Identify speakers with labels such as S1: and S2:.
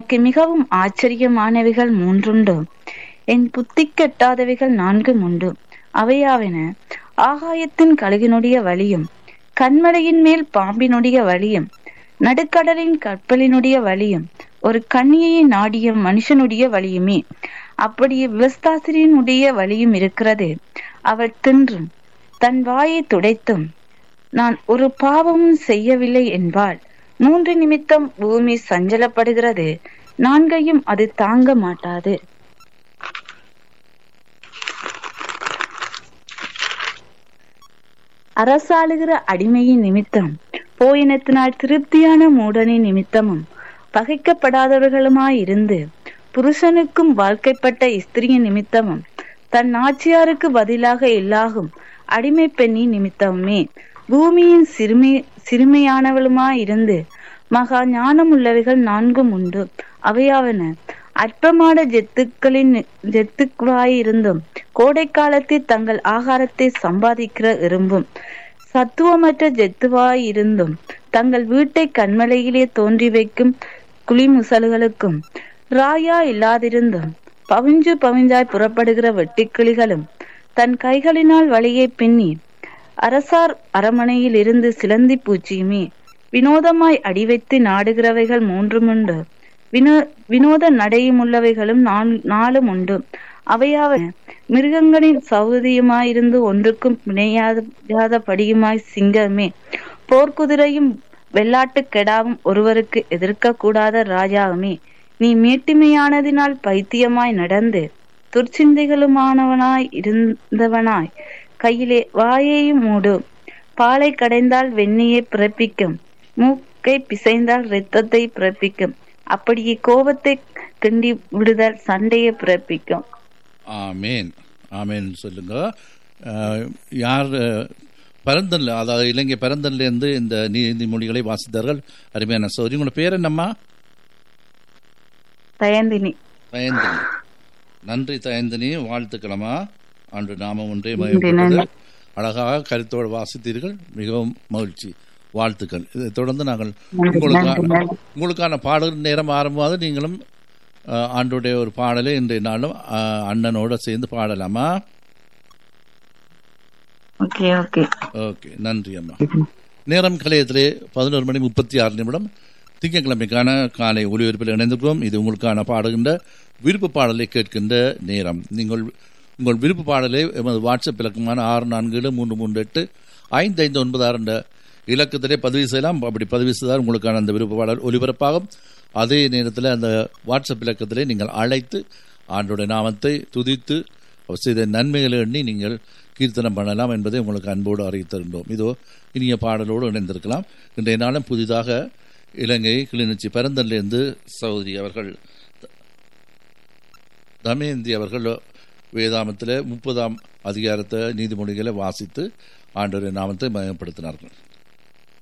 S1: எனக்கு மிகவும் ஆச்சரியமானவைகள் மூன்றுண்டு என் புத்தி கெட்டாதவைகள் நான்கும் உண்டு அவையாவன ஆகாயத்தின் கழுகினுடைய வழியும் கண்மலையின் மேல் பாம்பினுடைய வழியும் நடுக்கடலின் கப்பலினுடைய வழியும் ஒரு கன்னியை நாடிய மனுஷனுடைய வழியுமே அப்படியே விவஸ்தாசிரியனுடைய வழியும் இருக்கிறது அவள் தின்றும் தன் வாயை துடைத்தும் நான் ஒரு பாவமும் செய்யவில்லை என்பாள் மூன்று நிமித்தம் பூமி சஞ்சலப்படுகிறது நான்கையும் அது தாங்க மாட்டாது அரசாளுகிற அடிமையின் நிமித்தம் போயினத்தினால் திருப்தியான மூடனின் நிமித்தமும் பகைக்கப்படாதவர்களுமாயிருந்து புருஷனுக்கும் வாழ்க்கைப்பட்ட ஸ்திரியின் நிமித்தமும் தன் நாச்சியாருக்கு பதிலாக எல்லாகும் அடிமை பெண்ணின் நிமித்தமுமே பூமியின் சிறுமி சிறுமையானவளுமாயிருந்து மகா ஞானம் உள்ளவைகள் நான்கும் உண்டு அவையாவன அற்பமான ஜெத்துக்களின் ஜெத்துக்களாயிருந்தும் கோடை காலத்தில் தங்கள் ஆகாரத்தை சம்பாதிக்கிற எறும்பும் சத்துவமற்ற ஜெத்துவாயிருந்தும் தங்கள் வீட்டை கண்மலையிலே தோன்றி வைக்கும் குளிமுசல்களுக்கும் ராயா இல்லாதிருந்தும் பவிஞ்சு பவிஞ்சாய் புறப்படுகிற வெட்டிக்கிளிகளும் தன் கைகளினால் வழியை பின்னி அரசார் அரமனையில் இருந்து சிலந்தி பூச்சியுமே வினோதமாய் அடி வைத்து நாடுகிறவைகள் மூன்றுமுண்டு வினோ வினோத நடையுமுள்ளவைகளும் நாலும் உண்டு அவையாவ மிருகங்களின் சௌகரியமாயிருந்து ஒன்றுக்கும் பிணையாதபடியுமாய் சிங்கமே போர்க்குதிரையும் வெள்ளாட்டு கெடாவும் ஒருவருக்கு எதிர்க்க கூடாத ராஜாவுமே நீ மேட்டிமையானதினால் பைத்தியமாய் நடந்து துர்ச்சிந்தைகளுமானவனாய் இருந்தவனாய் கையிலே வாயையும் மூடு பாலை கடைந்தால் வெண்ணியை பிறப்பிக்கும் மூக்கை பிசைந்தால் இரத்தத்தை பிறப்பிக்கும் அப்படியே கோபத்தை கிண்டி விடுதல் சண்டையை பிறப்பிக்கும்
S2: ஆமேன் ஆமேன் சொல்லுங்க அஹ், யார் அஹ், பரந்தன்ல அதாவது இலங்கை பரந்தன்லேருந்து இந்த நீதிமொழிகளை வாசித்தார்கள் அருமையான சௌரி உங்களோட பேர் என்னம்மா
S1: தயந்தினி
S2: தயந்தினி நன்றி தயந்தினி வாழ்த்துக்களம்மா அன்று நாமம் ஒன்றே
S1: நன்றி,
S2: மயப்பட்டது
S1: நன்றி.
S2: அழகாக கருத்தோடு வாசித்தீர்கள் மிகவும் மகிழ்ச்சி வாழ்த்துக்கள் இதைத் தொடர்ந்து நாங்கள்
S1: நன்றி,
S2: உங்களுக்கான
S1: நன்றி, நன்றி.
S2: உங்களுக்கான பாடல் நேரம் ஆரம்பமாவது நீங்களும் அஹ், ஆண்டுடைய ஒரு பாடலை இன்றைய நாளும் அஹ், அண்ணனோட சேர்ந்து பாடலாமா
S1: ஓகே ஓகே
S2: ஓகே நன்றி அம்மா நேரம் கலையத்திலே பதினோரு மணி முப்பத்தி ஆறு நிமிடம் திங்கட்கிழமைக்கான காலை ஒளிபரப்பில் இணைந்திருக்கிறோம் இது உங்களுக்கான பாடுகின்ற விருப்ப பாடலை கேட்கின்ற நேரம் நீங்கள் உங்கள் விருப்ப பாடலை எமது வாட்ஸ்அப் இலக்கமான ஆறு நான்கு ஏழு மூன்று மூன்று எட்டு ஐந்து ஐந்து ஒன்பது ஆறு என்ற இலக்கத்திலே பதிவு செய்யலாம் அப்படி பதிவு செய்தால் உங்களுக்கான அந்த விருப்ப பாடல் ஒலிபரப்பாகும் அதே நேரத்தில் அந்த வாட்ஸ்அப் இலக்கத்திலே நீங்கள் அழைத்து ஆண்டோட நாமத்தை துதித்து அவர் செய்த நன்மைகளை எண்ணி நீங்கள் கீர்த்தனம் பண்ணலாம் என்பதை உங்களுக்கு அன்போடு அறிவித்திருந்தோம் இதோ இனிய பாடலோடு இணைந்திருக்கலாம் இன்றைய நாளும் புதிதாக இலங்கை கிளிநொச்சி பரந்தன்லேருந்து சௌதரி அவர்கள் தமயந்தி அவர்கள் வேதாமத்தில் முப்பதாம் அதிகாரத்தை நீதிமொழிகளை வாசித்து ஆண்டோரின் நாமத்தை மயப்படுத்தினார்கள்